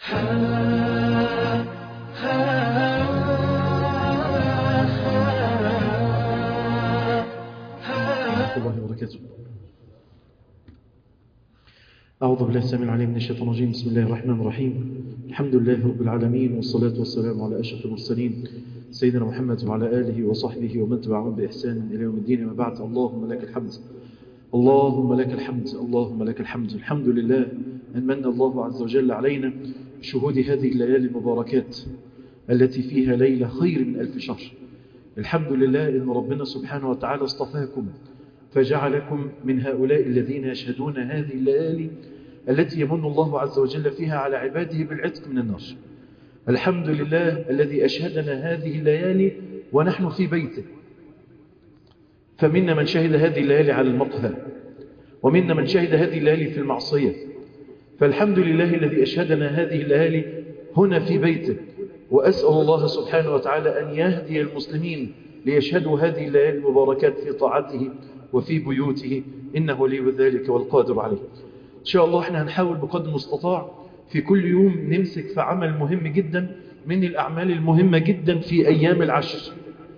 ورحمة الله وبركاته أعوذ بالله السميع العليم من الشيطان الرجيم بسم الله الرحمن الرحيم الحمد لله رب العالمين والصلاة والسلام على أشرف المرسلين سيدنا محمد وعلى آله وصحبه ومن تبعهم بإحسان إلى يوم الدين ما بعد اللهم لك الحمد اللهم لك الحمد اللهم لك الحمد الحمد لله أن من الله عز وجل علينا بشهود هذه الليالي المباركات التي فيها ليلة خير من ألف شهر الحمد لله أن ربنا سبحانه وتعالى اصطفاكم فجعلكم من هؤلاء الذين يشهدون هذه الليالي التي يمن الله عز وجل فيها على عباده بالعتق من النار الحمد لله الذي أشهدنا هذه الليالي ونحن في بيته فمنا من شهد هذه الليالي على المقهى ومنا من شهد هذه الليالي في المعصية فالحمد لله الذي أشهدنا هذه الليالي هنا في بيته وأسأل الله سبحانه وتعالى أن يهدي المسلمين ليشهدوا هذه الليالي المباركات في طاعته وفي بيوته إنه ولي ذلك والقادر عليه إن شاء الله احنا هنحاول بقدر المستطاع في كل يوم نمسك في عمل مهم جدا من الأعمال المهمة جدا في أيام العشر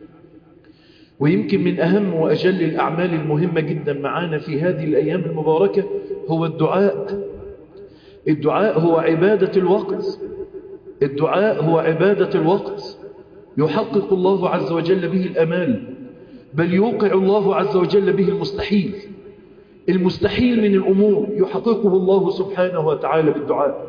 ويمكن من أهم وأجل الأعمال المهمة جدا معانا في هذه الأيام المباركة هو الدعاء الدعاء هو عبادة الوقت الدعاء هو عبادة الوقت يحقق الله عز وجل به الأمال بل يوقع الله عز وجل به المستحيل المستحيل من الأمور يحققه الله سبحانه وتعالى بالدعاء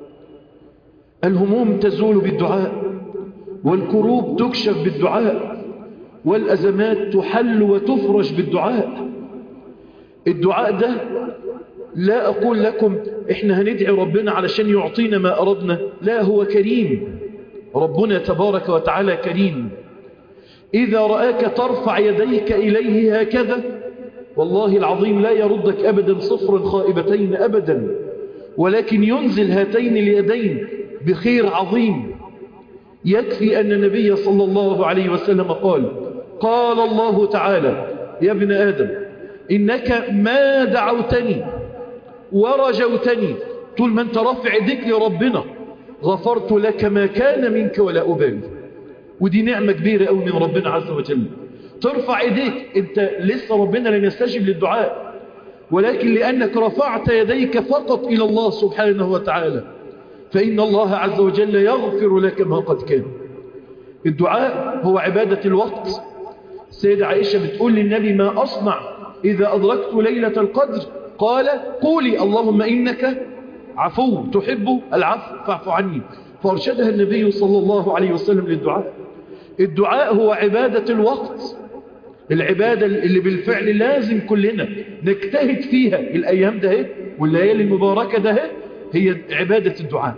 الهموم تزول بالدعاء والكروب تكشف بالدعاء والأزمات تحل وتفرج بالدعاء الدعاء ده لا أقول لكم إحنا هندعي ربنا علشان يعطينا ما أردنا لا هو كريم ربنا تبارك وتعالى كريم إذا رآك ترفع يديك إليه هكذا والله العظيم لا يردك أبدا صفرا خائبتين أبدا ولكن ينزل هاتين اليدين بخير عظيم يكفي أن النبي صلى الله عليه وسلم قال قال الله تعالى يا ابن آدم إنك ما دعوتني ورجوتني طول ما انت رافع يديك لربنا غفرت لك ما كان منك ولا أبالي ودي نعمة كبيرة قوي من ربنا عز وجل ترفع ايديك انت لسه ربنا لن يستجب للدعاء ولكن لأنك رفعت يديك فقط إلى الله سبحانه وتعالى فإن الله عز وجل يغفر لك ما قد كان الدعاء هو عبادة الوقت السيدة عائشة بتقول للنبي ما أصنع إذا أدركت ليلة القدر قال قولي اللهم إنك عفو تحب العفو فاعف عني فارشدها النبي صلى الله عليه وسلم للدعاء الدعاء هو عبادة الوقت العبادة اللي بالفعل لازم كلنا نجتهد فيها الأيام ده والليالي المباركة ده هي عبادة الدعاء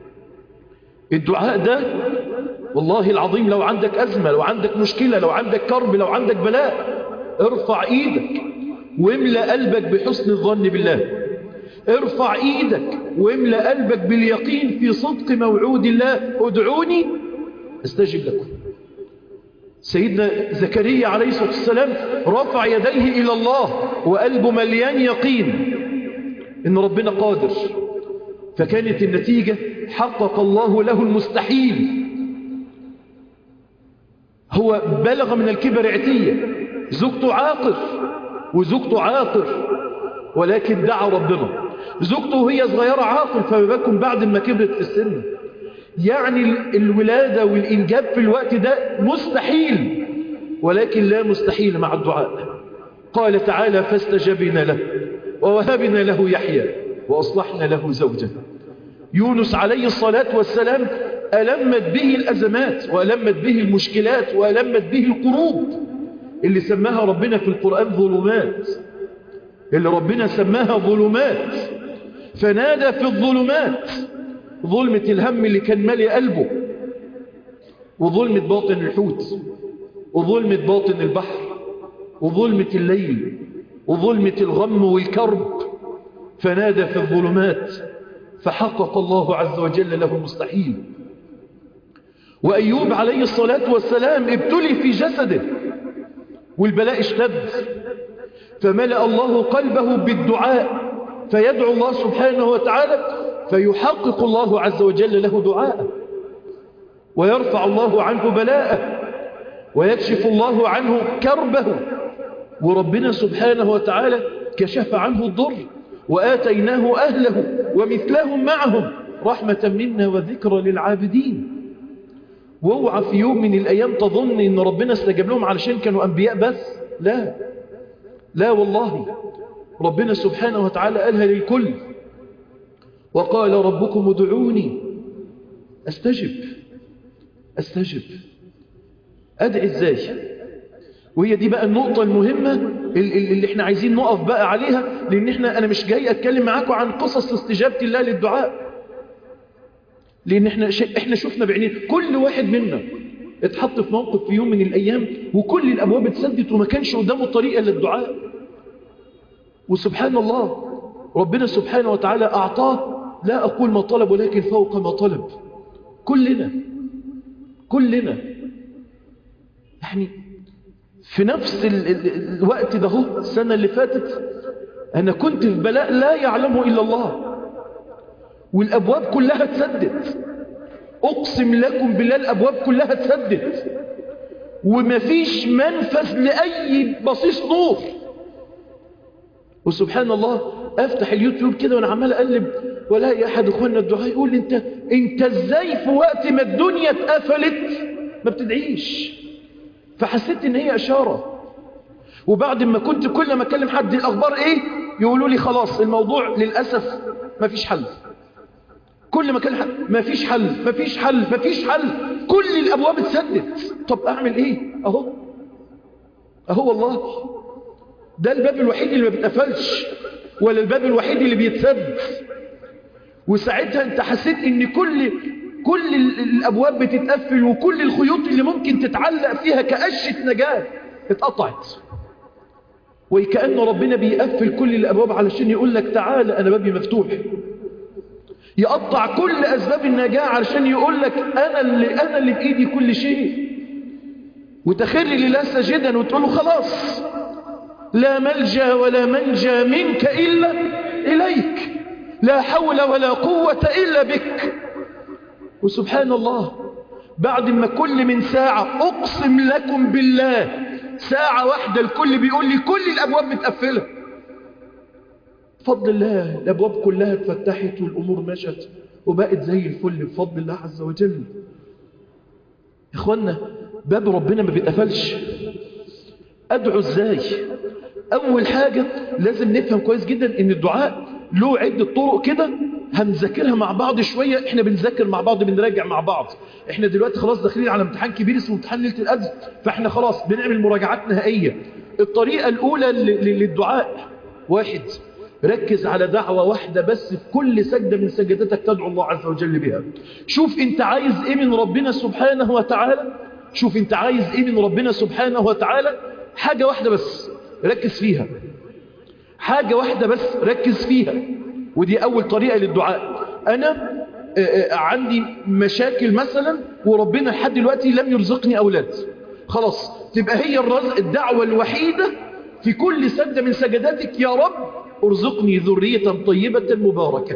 الدعاء ده والله العظيم لو عندك أزمة لو عندك مشكلة لو عندك كرب لو عندك بلاء ارفع ايدك واملأ قلبك بحسن الظن بالله ارفع ايدك واملأ قلبك باليقين في صدق موعود الله ادعوني استجب لكم سيدنا زكريا عليه الصلاة والسلام رفع يديه إلى الله وقلبه مليان يقين إن ربنا قادر فكانت النتيجة حقق الله له المستحيل هو بلغ من الكبر عتية زوجته عاقر وزوجته عاقر ولكن دعا ربنا زوجته وهي صغيرة عاقر فما بالكم بعد ما كبرت في السن يعني الولادة والإنجاب في الوقت ده مستحيل ولكن لا مستحيل مع الدعاء قال تعالى فاستجبنا له ووهبنا له يحيى وأصلحنا له زوجه يونس عليه الصلاة والسلام ألمت به الأزمات وألمت به المشكلات وألمت به القروب اللي سماها ربنا في القرآن ظلمات اللي ربنا سماها ظلمات فنادى في الظلمات ظلمة الهم اللي كان مالي قلبه وظلمة باطن الحوت وظلمة باطن البحر وظلمة الليل وظلمة الغم والكرب فنادى في الظلمات فحقق الله عز وجل له المستحيل وأيوب عليه الصلاة والسلام ابتلي في جسده والبلاء اشتد فملأ الله قلبه بالدعاء فيدعو الله سبحانه وتعالى فيحقق الله عز وجل له دعاءه ويرفع الله عنه بلاءه ويكشف الله عنه كربه وربنا سبحانه وتعالى كشف عنه الضر وآتيناه أهله ومثلهم معهم رحمة منا وذكرى للعابدين واوعى في يوم من الأيام تظن إن ربنا استجاب لهم علشان كانوا أنبياء بس لا لا والله ربنا سبحانه وتعالى قالها للكل وقال ربكم ادعوني استجب استجب ادعي ازاي وهي دي بقى النقطة المهمة اللي احنا عايزين نقف بقى عليها لان احنا انا مش جاي اتكلم معاكم عن قصص استجابة الله للدعاء لان احنا ش... احنا شفنا بعينين كل واحد منا اتحط في موقف في يوم من الايام وكل الابواب اتسدت وما كانش قدامه طريقة للدعاء وسبحان الله ربنا سبحانه وتعالى اعطاه لا اقول ما طلب ولكن فوق ما طلب كلنا كلنا يعني في نفس ال ال الوقت ده هو السنة اللي فاتت أنا كنت في بلاء لا يعلمه إلا الله والأبواب كلها اتسدت أقسم لكم بالله الأبواب كلها اتسدت ومفيش منفذ لأي بصيص نور وسبحان الله أفتح اليوتيوب كده وأنا عمال أقلب ولاقي أحد إخواننا الدعاء يقول لي أنت, أنت إزاي في وقت ما الدنيا اتقفلت ما بتدعيش فحسيت ان هي اشارة وبعد ما كنت كل ما اكلم حد الاخبار ايه يقولوا لي خلاص الموضوع للأسف ما فيش حل كل ما اكلم حد ما فيش حل ما فيش حل ما فيش حل كل الابواب اتسدت طب اعمل ايه اهو اهو والله ده الباب الوحيد اللي ما بيتقفلش ولا الباب الوحيد اللي بيتسد وساعتها انت حسيت ان كل كل الأبواب بتتقفل وكل الخيوط اللي ممكن تتعلق فيها كأشة نجاة اتقطعت وكأن ربنا بيقفل كل الأبواب علشان يقول لك تعالى أنا بابي مفتوح يقطع كل أسباب النجاة علشان يقول لك أنا اللي, أنا اللي بإيدي كل شيء وتخر لله سجدا وتقول له خلاص لا ملجا ولا منجا منك إلا إليك لا حول ولا قوة إلا بك وسبحان الله بعد ما كل من ساعة أقسم لكم بالله ساعة واحدة الكل بيقول لي كل الأبواب متقفلة بفضل الله الأبواب كلها اتفتحت والأمور مشت وبقت زي الفل بفضل الله عز وجل إخوانا باب ربنا ما بيتقفلش أدعو إزاي أول حاجة لازم نفهم كويس جدا إن الدعاء له عدة طرق كده هنذاكرها مع بعض شوية احنا بنذاكر مع بعض بنراجع مع بعض احنا دلوقتي خلاص داخلين على امتحان كبير اسمه امتحان ليلة القدر فاحنا خلاص بنعمل مراجعات نهائية الطريقة الاولى للدعاء واحد ركز على دعوة واحدة بس في كل سجدة من سجداتك تدعو الله عز وجل بها شوف انت عايز ايه من ربنا سبحانه وتعالى شوف انت عايز ايه من ربنا سبحانه وتعالى حاجة واحدة بس ركز فيها حاجة واحدة بس ركز فيها ودي أول طريقة للدعاء أنا عندي مشاكل مثلا وربنا لحد دلوقتي لم يرزقني أولاد خلاص تبقى هي الرزق الدعوة الوحيدة في كل سجدة من سجداتك يا رب ارزقني ذرية طيبة مباركة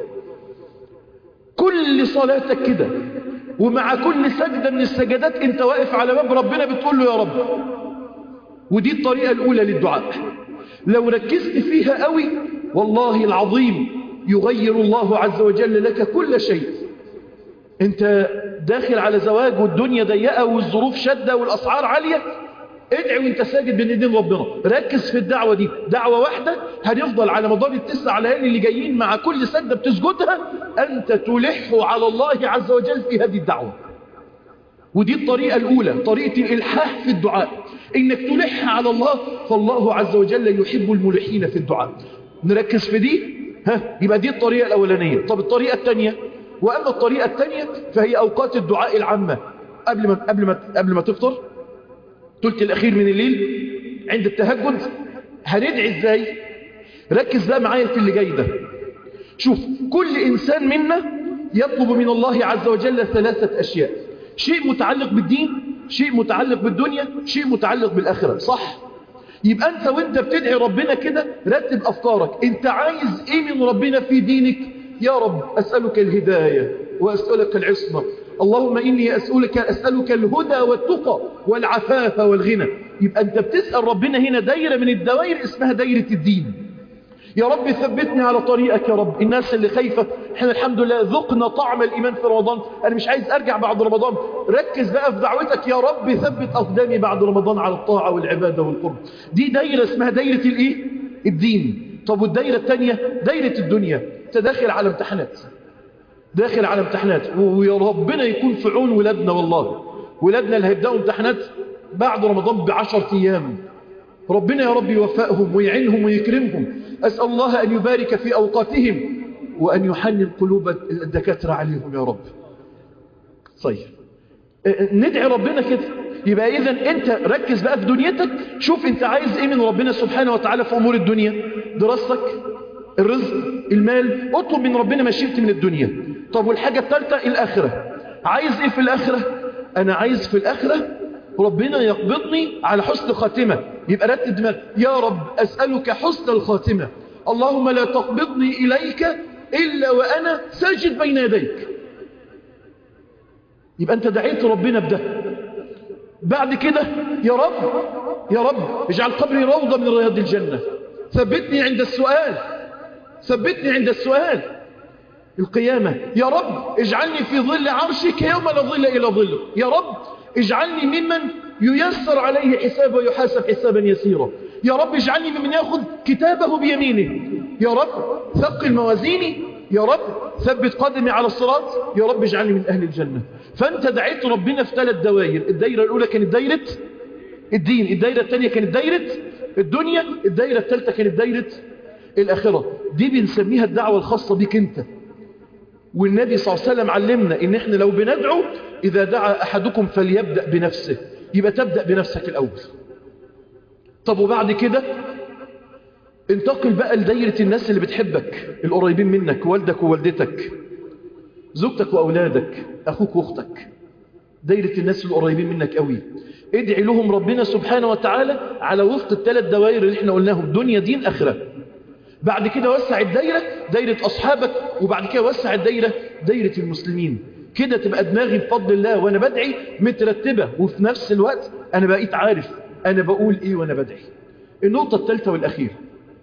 كل صلاتك كده ومع كل سجدة من السجدات انت واقف على باب ربنا بتقول له يا رب ودي الطريقة الأولى للدعاء لو ركزت فيها قوي والله العظيم يغير الله عز وجل لك كل شيء انت داخل على زواج والدنيا ضيقة والظروف شدة والأسعار عالية ادعي وانت ساجد بين ايدين ربنا ركز في الدعوة دي دعوة واحدة هنفضل على مدار التسع ليالي اللي جايين مع كل سجدة بتسجدها انت تلح على الله عز وجل في هذه الدعوة ودي الطريقة الأولى طريقة الإلحاح في الدعاء إنك تلح على الله فالله عز وجل يحب الملحين في الدعاء نركز في دي ها يبقى دي الطريقة الأولانية طب الطريقة الثانية وأما الطريقة الثانية فهي أوقات الدعاء العامة قبل ما قبل ما قبل ما تفطر ثلث الأخير من الليل عند التهجد هندعي إزاي ركز بقى معايا في اللي جاي ده شوف كل إنسان منا يطلب من الله عز وجل ثلاثة أشياء شيء متعلق بالدين شيء متعلق بالدنيا شيء متعلق بالآخرة صح يبقى أنت وانت بتدعي ربنا كده رتب أفكارك أنت عايز إيه من ربنا في دينك يا رب أسألك الهداية وأسألك العصمة اللهم إني أسألك, أسألك الهدى والتقى والعفاف والغنى يبقى أنت بتسأل ربنا هنا دايرة من الدوائر اسمها دايرة الدين يا رب ثبتني على طريقك يا رب الناس اللي خايفة احنا الحمد لله ذقنا طعم الإيمان في رمضان أنا مش عايز أرجع بعد رمضان ركز بقى في دعوتك يا رب ثبت أقدامي بعد رمضان على الطاعة والعبادة والقرب دي دايرة اسمها دايرة الإيه؟ الدين طب والدايرة الثانية دايرة الدنيا انت داخل على امتحانات داخل على امتحانات ويا ربنا يكون في عون ولادنا والله ولادنا اللي هيبدأوا امتحانات بعد رمضان بعشر أيام ربنا يا رب يوفقهم ويعينهم ويكرمهم أسأل الله أن يبارك في أوقاتهم وأن يحنن قلوب الدكاترة عليهم يا رب طيب ندعي ربنا كده يبقى إذا أنت ركز بقى في دنيتك شوف أنت عايز إيه من ربنا سبحانه وتعالى في أمور الدنيا دراستك الرزق المال اطلب من ربنا ما شئت من الدنيا طب والحاجة الثالثة الآخرة عايز إيه في الآخرة أنا عايز في الآخرة ربنا يقبضني على حسن خاتمة يبقى رتب دماغ يا رب أسألك حسن الخاتمة اللهم لا تقبضني إليك إلا وأنا ساجد بين يديك يبقى أنت دعيت ربنا بده بعد كده يا رب يا رب اجعل قبري روضة من رياض الجنة ثبتني عند السؤال ثبتني عند السؤال القيامة يا رب اجعلني في ظل عرشك يوم لا ظل إلى ظلك يا رب اجعلني ممن ييسر عليه حسابه ويحاسب حسابا يسيرا يا رب اجعلني ممن يأخذ كتابه بيمينه يا رب ثقل موازيني يا رب ثبت قدمي على الصراط يا رب اجعلني من أهل الجنة فأنت دعيت ربنا في ثلاث دوائر الدائرة الأولى كانت دايرة الدين الدائرة الثانية كانت دايرة الدنيا الدائرة الثالثة كانت دايرة الآخرة دي بنسميها الدعوة الخاصة بك أنت والنبي صلى الله عليه وسلم علمنا ان احنا لو بندعو اذا دعا احدكم فليبدأ بنفسه يبقى تبدأ بنفسك الاول طب وبعد كده انتقل بقى لدايرة الناس اللي بتحبك القريبين منك والدك ووالدتك زوجتك واولادك اخوك واختك دايرة الناس القريبين منك قوي ادعي لهم ربنا سبحانه وتعالى على وفق الثلاث دوائر اللي احنا قلناهم دنيا دين اخره بعد كده وسع الدايرة دايرة أصحابك وبعد كده وسع الدايرة دايرة المسلمين كده تبقى دماغي بفضل الله وأنا بدعي مترتبة وفي نفس الوقت أنا بقيت عارف أنا بقول إيه وأنا بدعي النقطة الثالثة والأخيرة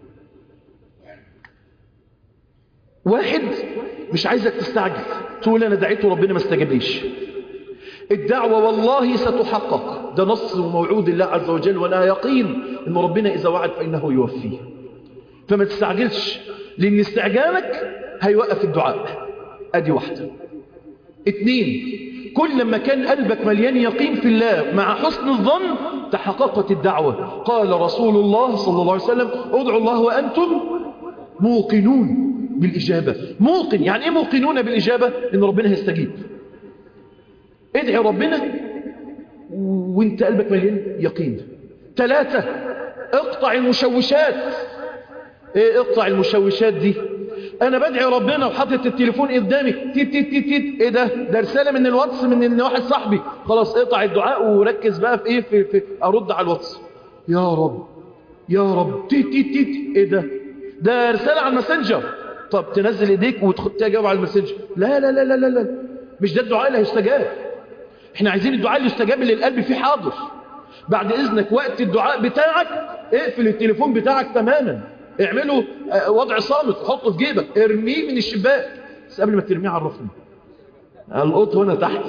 واحد مش عايزك تستعجل تقول أنا دعيت وربنا ما استجابليش الدعوة والله ستحقق ده نص وموعود الله عز وجل وأنا يقين أن ربنا إذا وعد فإنه يوفيه فما تستعجلش لأن استعجالك هيوقف الدعاء أدي واحدة اتنين كل ما كان قلبك مليان يقين في الله مع حسن الظن تحققت الدعوة قال رسول الله صلى الله عليه وسلم ادعوا الله وأنتم موقنون بالإجابة موقن يعني ايه موقنون بالإجابة ان ربنا هيستجيب ادعي ربنا وانت قلبك مليان يقين ثلاثة اقطع المشوشات ايه اقطع المشوشات دي انا بدعي ربنا وحاطط التليفون قدامي تيت تيت تيت تيت ايه ده ده رساله من الواتس من إن واحد صاحبي خلاص اقطع الدعاء وركز بقى في ايه في, في ارد على الواتس يا رب يا رب تيت تيت تيت ايه ده ده رساله على الماسنجر طب تنزل ايديك وتجاوب على الماسنجر لا لا لا لا لا, لا. مش ده الدعاء اللي هيستجاب احنا عايزين الدعاء اللي يستجاب اللي القلب فيه حاضر بعد اذنك وقت الدعاء بتاعك اقفل التليفون بتاعك تماما اعمله وضع صامت حطه في جيبك ارميه من الشباك بس قبل ما ترميه عرفني القط هنا تحت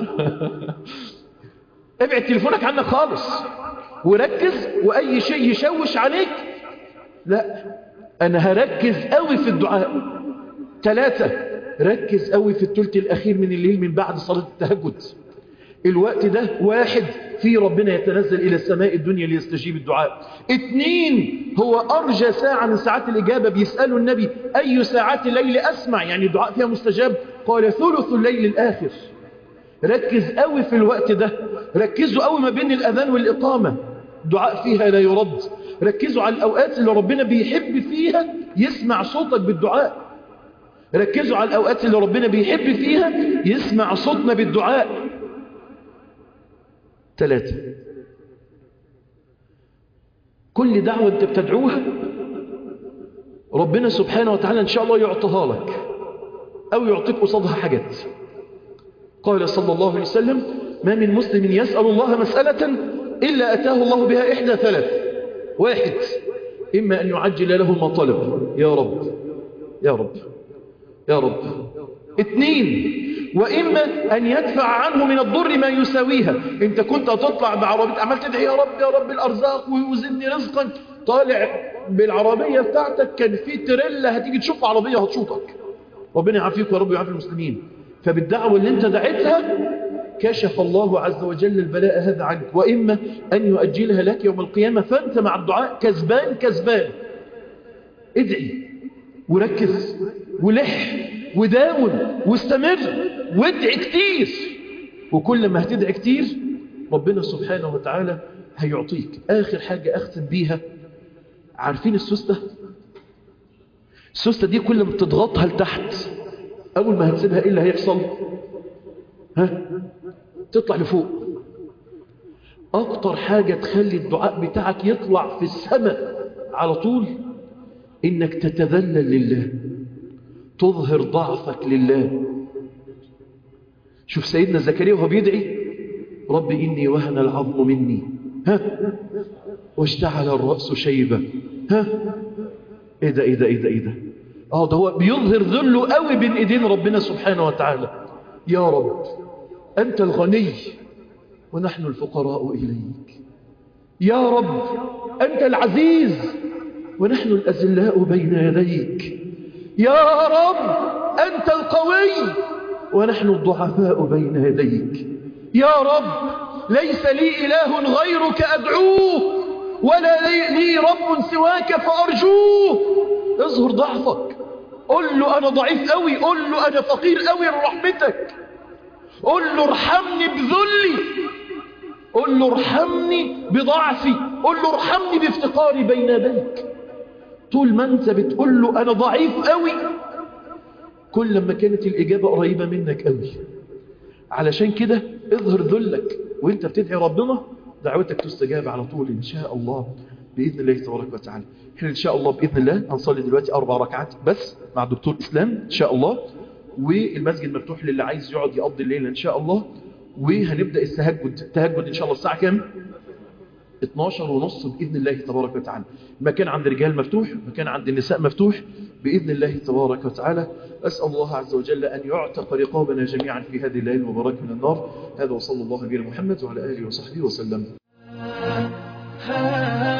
ابعد تليفونك عنك خالص وركز واي شيء يشوش عليك لا انا هركز قوي في الدعاء ثلاثة ركز قوي في الثلث الاخير من الليل من بعد صلاة التهجد الوقت ده واحد في ربنا يتنزل إلى السماء الدنيا ليستجيب الدعاء اثنين هو أرجى ساعة من ساعات الإجابة بيسأله النبي أي ساعات الليل أسمع يعني الدعاء فيها مستجاب قال ثلث الليل الآخر ركز قوي في الوقت ده ركزوا قوي ما بين الأذان والإقامة دعاء فيها لا يرد ركزوا على الأوقات اللي ربنا بيحب فيها يسمع صوتك بالدعاء ركزوا على الأوقات اللي ربنا بيحب فيها يسمع صوتنا بالدعاء ثلاثة كل دعوة أنت بتدعوها ربنا سبحانه وتعالى إن شاء الله يعطيها لك أو يعطيك قصادها حاجات قال صلى الله عليه وسلم ما من مسلم يسأل الله مسألة إلا أتاه الله بها إحدى ثلاث واحد إما أن يعجل له ما طلب يا رب يا رب يا رب اثنين وإما أن يدفع عنه من الضر ما يساويها انت كنت هتطلع بعربية عمال تدعي يا رب يا رب الأرزاق ويوزني رزقا طالع بالعربية بتاعتك كان في تريلا هتيجي تشوف عربية هتشوطك ربنا يعافيك يا رب ويعافي المسلمين فبالدعوة اللي انت دعيتها كشف الله عز وجل البلاء هذا عنك وإما أن يؤجلها لك يوم القيامة فأنت مع الدعاء كسبان كسبان ادعي وركز ولح وداوم واستمر وادعي كتير وكل ما هتدعي كتير ربنا سبحانه وتعالى هيعطيك آخر حاجة أختم بيها عارفين السوستة السوستة دي كل ما تضغطها لتحت أول ما هتسيبها إيه اللي هيحصل ها تطلع لفوق أكتر حاجة تخلي الدعاء بتاعك يطلع في السماء على طول إنك تتذلل لله تظهر ضعفك لله شوف سيدنا زكريا وهو بيدعي رب إني وهن العظم مني ها واشتعل الرأس شيبة ها ايه ده ايه ده ايه ده ايه ده اه ده هو بيظهر ذله قوي بين ايدين ربنا سبحانه وتعالى يا رب انت الغني ونحن الفقراء اليك يا رب انت العزيز ونحن الاذلاء بين يديك يا رب انت القوي ونحن الضعفاء بين يديك يا رب ليس لي اله غيرك ادعوه ولا لي, لي رب سواك فارجوه اظهر ضعفك قل له أنا ضعيف قوي قل له أنا فقير قوي لرحمتك قل له ارحمني بذلي قل له ارحمني بضعفي قل له ارحمني بافتقاري بين يديك طول ما انت بتقول له أنا ضعيف قوي كل ما كانت الإجابة قريبة منك قوي علشان كده اظهر ذلك وانت بتدعي ربنا دعوتك تستجاب على طول إن شاء الله بإذن الله تبارك وتعالى احنا إن شاء الله بإذن الله هنصلي دلوقتي أربع ركعات بس مع الدكتور إسلام إن شاء الله والمسجد مفتوح للي عايز يقعد يقضي الليلة إن شاء الله وهنبدأ التهجد التهجد إن شاء الله الساعة كام 12 ونص بإذن الله تبارك وتعالى مكان عند الرجال مفتوح مكان عند النساء مفتوح بإذن الله تبارك وتعالى أسأل الله عز وجل أن يعتق رقابنا جميعا في هذه الليلة المباركة من النار هذا وصلى الله على محمد وعلى آله وصحبه وسلم